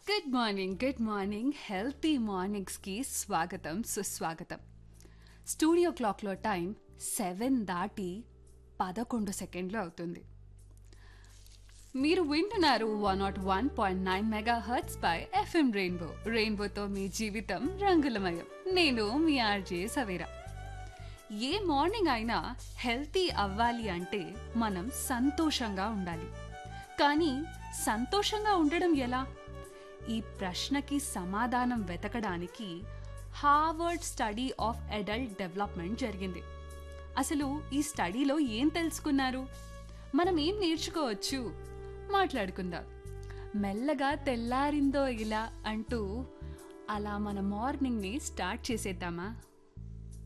good morning good morning healthy మార్నింగ్స్కి స్వాగతం సుస్వాగతం స్టూడియో క్లాక్లో టైం సెవెన్ దాటి పదకొండు సెకండ్లు అవుతుంది మీరు వింటున్నారు one nought one point nine megahertz పై ఎఫ్ఎం రెయిన్బో రెయిన్బోతో మీ జీవితం రంగులమయం నేను మీ ఆర్జే సవేరా ఏ మార్నింగ్ అయినా హెల్తీ అవ్వాలి అంటే మనం సంతోషంగా ఉండాలి కానీ సంతోషంగా ఉండడం ఎలా ఈ ప్రశ్నకి సమాధానం వెతకడానికి Harvard study of adult development జరిగింది అసలు ఈ స్టడీలో ఏం తెలుసుకున్నారు మనం ఏం నేర్చుకోవచ్చు మాట్లాడుకుందాం మెల్లగా తెల్లారిందో ఇలా అంటూ అలా మన మార్నింగ్ని స్టార్ట్ చేసేద్దామా